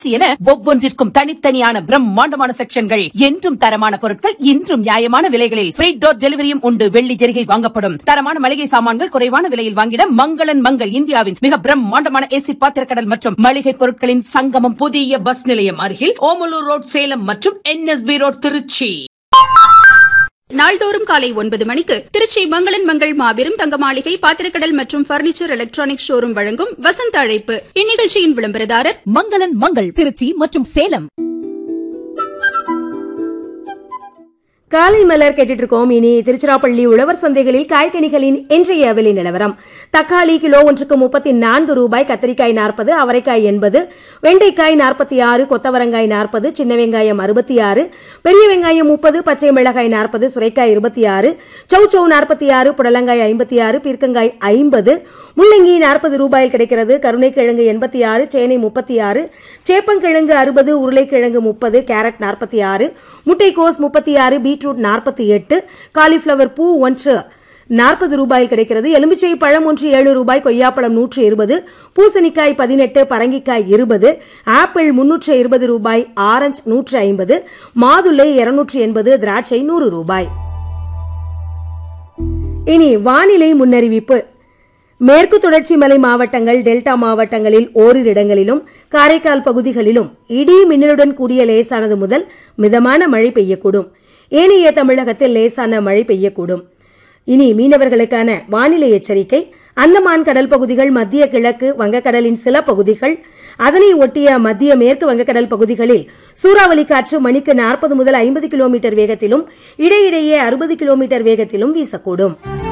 என ஒவ்வொன்றிற்கும் தனித்தனியான பிரம்மாண்டமான செக்ஷன்கள் என்றும் தரமான பொருட்கள் இன்றும் நியாயமான விலைகளில் ஃப்ரீ டோர் டெலிவரியும் உண்டு வெள்ளி ஜெரிகை வாங்கப்படும் தரமான மளிகை சாமான்கள் குறைவான விலையில் வாங்கிட மங்களன் மங்கள் இந்தியாவின் மிக பிரம்மாண்டமான ஏசி பாத்திரக்கடல் மற்றும் மளிகை பொருட்களின் சங்கமம் புதிய பஸ் நிலையம் அருகில் ஓமலூர் ரோட் சேலம் மற்றும் என்எஸ்பி ரோட் திருச்சி நாள்தோறும் காலை ஒன்பது மணிக்கு திருச்சி மங்களன் மங்கள் மாபெரும் தங்க மாளிகை பாத்திரக்கடல் மற்றும் பர்னிச்சர் எலக்ட்ரானிக் ஷோரூம் வழங்கும் வசந்த அழைப்பு இந்நிகழ்ச்சியின் விளம்பரதாரர் மங்களன் மங்கள் திருச்சி மற்றும் சேலம் காலை மலர் கேட்டுட்டு இருக்கோம் இனி திருச்சிராப்பள்ளி உழவர் சந்தைகளில் காய்கனிகளின் இன்றைய விலை நிலவரம் தக்காளி கிலோ ஒன்றுக்கு முப்பத்தி நான்கு ரூபாய் கத்திரிக்காய் நாற்பது அவரைக்காய் எண்பது வெண்டைக்காய் நாற்பத்தி ஆறு கொத்தவரங்காய் நாற்பது சின்ன வெங்காயம் அறுபத்தி ஆறு பெரிய வெங்காயம் முப்பது பச்சை மிளகாய் நாற்பது சுரைக்காய் இருபத்தி ஆறு சௌச்சௌ நாற்பத்தி ஆறு புடலங்காய் ஐம்பத்தி ஆறு பீர்க்கங்காய் ஐம்பது முள்ளங்கி நாற்பது ரூபாயில் கிடைக்கிறது கருணைக்கிழங்கு எண்பத்தி ஆறு சேனை முப்பத்தி ஆறு சேப்பங்கிழங்கு அறுபது உருளைக்கிழங்கு முப்பது கேரட் நாற்பத்தி ஆறு முட்டைக்கோஸ் முப்பத்தி ஆறு பீட்ரூட் நாற்பத்தி எட்டு காலிஃபிளவர் பூ ஒன்று நாற்பது ரூபாயில் கிடைக்கிறது எலுமிச்சை பழம் ஒன்று ஏழு ரூபாய் கொய்யாப்பழம் நூற்று இருபது பூசணிக்காய் பதினெட்டு பரங்கிக்காய் இருபது ஆப்பிள் முன்னூற்று இருபது ரூபாய் ஆரஞ்சு நூற்று ஐம்பது மாதுளை இருநூற்று எண்பது திராட்சை நூறு ரூபாய் இனி வானிலை முன்னறிவிப்பு மேற்கு தொடர்ச்சி மலை மாவட்டங்கள் டெல்டா மாவட்டங்களில் ஓரிரு இடங்களிலும் காரைக்கால் பகுதிகளிலும் இடி மின்னலுடன் கூடிய லேசானது முதல் மிதமான மழை பெய்யக்கூடும் ஏனைய தமிழகத்தில் லேசான மழை பெய்யக்கூடும் இனி மீனவர்களுக்கான வானிலை எச்சரிக்கை அந்தமான் கடல் பகுதிகள் மத்திய கிழக்கு வங்கக்கடலின் சில பகுதிகள் அதனை ஒட்டிய மத்திய மேற்கு வங்கக்கடல் பகுதிகளில் சூறாவளி காற்று மணிக்கு நாற்பது முதல் ஐம்பது கிலோமீட்டர் வேகத்திலும் இடையிடையே அறுபது கிலோமீட்டர் வேகத்திலும் வீசக்கூடும்